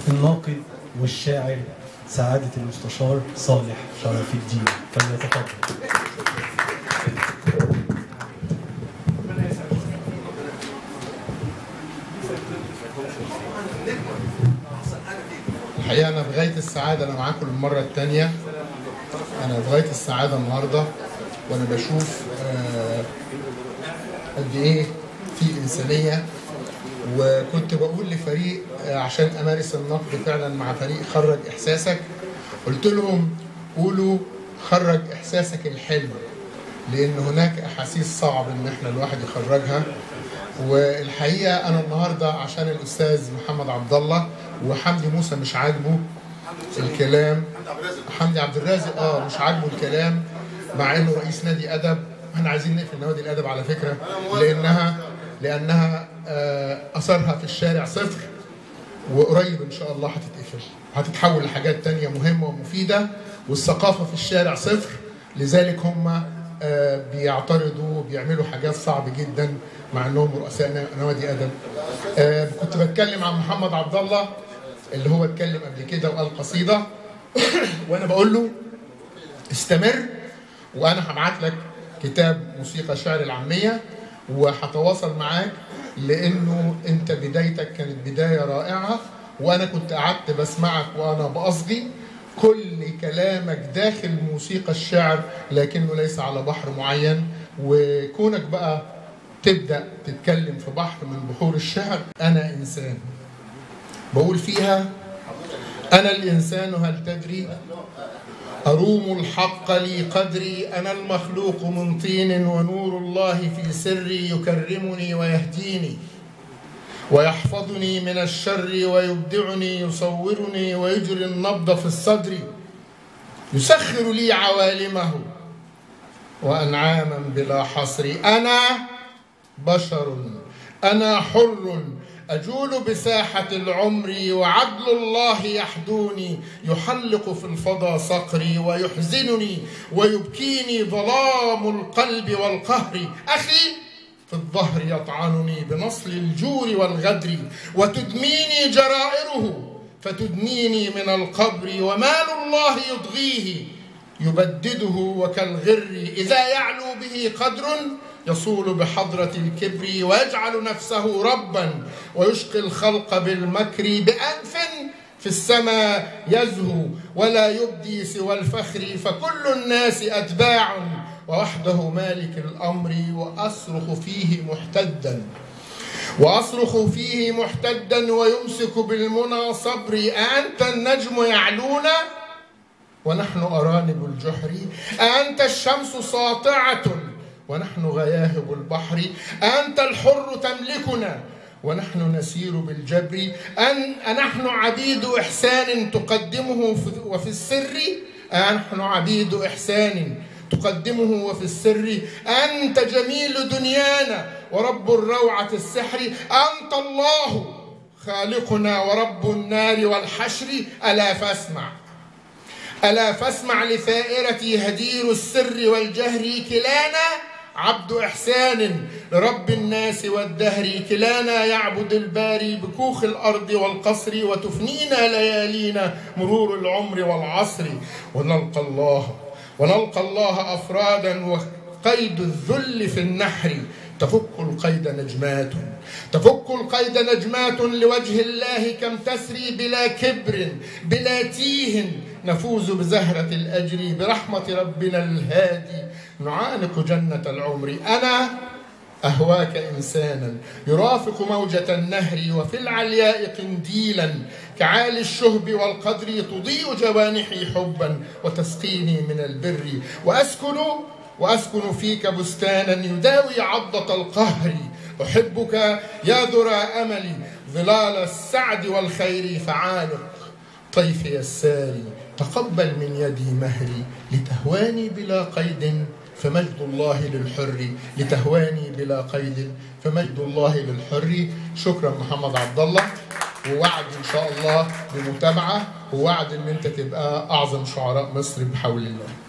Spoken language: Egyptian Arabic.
الناقد والشاعر سعادة المستشار صالح شرف الدين فليتفضل الحقيقه انا في غايه السعاده انا معاكم المره الثانيه انا في غايه السعاده النهارده وانا بشوف آه، قد ايه في انسانيه وكنت بقول لفريق آه، عشان امارس النقد فعلا مع فريق خرج احساسك قلت لهم قولوا خرج احساسك الحلو لان هناك احاسيس صعب ان احنا الواحد يخرجها والحقيقه انا النهارده عشان الاستاذ محمد عبد الله وحمدي موسى مش عاجبه الكلام حمدي عبد الرازق اه مش عاجبه الكلام مع انه رئيس نادي ادب احنا عايزين نقفل نوادي الادب على فكره لانها لانها آه، اثرها في الشارع صفر وقريب ان شاء الله هتتقفل هتتحول لحاجات تانية مهمة ومفيدة والثقافة في الشارع صفر لذلك هم آه، بيعترضوا بيعملوا حاجات صعبة جدا مع انهم رؤساء نوادي ادب آه، كنت بتكلم عن محمد عبد الله اللي هو اتكلم قبل كده وقال قصيدة وانا بقول له استمر وانا هبعت لك كتاب موسيقى شعر العاميه وهتواصل معاك لانه انت بدايتك كانت بدايه رائعه وانا كنت قعدت بسمعك وانا باصغي كل كلامك داخل موسيقى الشعر لكنه ليس على بحر معين وكونك بقى تبدا تتكلم في بحر من بحور الشعر انا انسان بقول فيها انا الانسان هل تدري أروم الحق لي قدري أنا المخلوق من طين ونور الله في سري يكرمني ويهديني ويحفظني من الشر ويبدعني يصورني ويجري النبض في الصدر يسخر لي عوالمه وأنعاما بلا حصر أنا بشر أنا حر أجول بساحة العمر وعدل الله يحدوني يحلق في الفضا صقري ويحزنني ويبكيني ظلام القلب والقهر أخي في الظهر يطعنني بنصل الجور والغدر وتدميني جرائره فتدنيني من القبر ومال الله يضغيه يبدده وكالغر إذا يعلو به قدر يصول بحضرة الكبر ويجعل نفسه ربا ويشقي الخلق بالمكر بأنف في السماء يزهو ولا يبدي سوى الفخر فكل الناس أتباع ووحده مالك الأمر وأصرخ فيه محتدا وأصرخ فيه محتدا ويمسك بالمنى صبري أأنت النجم يعلون ونحن أرانب الجحر أأنت الشمس ساطعة ونحن غياهب البحر أنت الحر تملكنا ونحن نسير بالجبر أن أنحن عبيد إحسان تقدمه في وفي السر أنحن عبيد إحسان تقدمه وفي السر أنت جميل دنيانا ورب الروعة السحر أنت الله خالقنا ورب النار والحشر ألا فاسمع ألا فاسمع لثائرتي هدير السر والجهر كلانا عبد إحسان لرب الناس والدهر كلانا يعبد الباري بكوخ الأرض والقصر وتفنينا ليالينا مرور العمر والعصر ونلقى الله ونلقى الله أفرادا وقيد الذل في النحر تفك القيد نجمات تفك القيد نجمات لوجه الله كم تسري بلا كبر بلا تيه نفوز بزهرة الأجر برحمة ربنا الهادي نعانق جنة العمر أنا أهواك إنسانا يرافق موجة النهر وفي العلياء قنديلا كعالي الشهب والقدر تضيء جوانحي حبا وتسقيني من البر وأسكن وأسكن فيك بستانا يداوي عضة القهر أحبك يا ذرى أملي ظلال السعد والخير فعالق طيفي الساري تقبل من يدي مهري لتهواني بلا قيد فمجد الله للحر لتهواني بلا قيد فمجد الله للحر شكرا محمد عبد الله ووعد ان شاء الله بمتابعه ووعد ان انت تبقى اعظم شعراء مصر بحول الله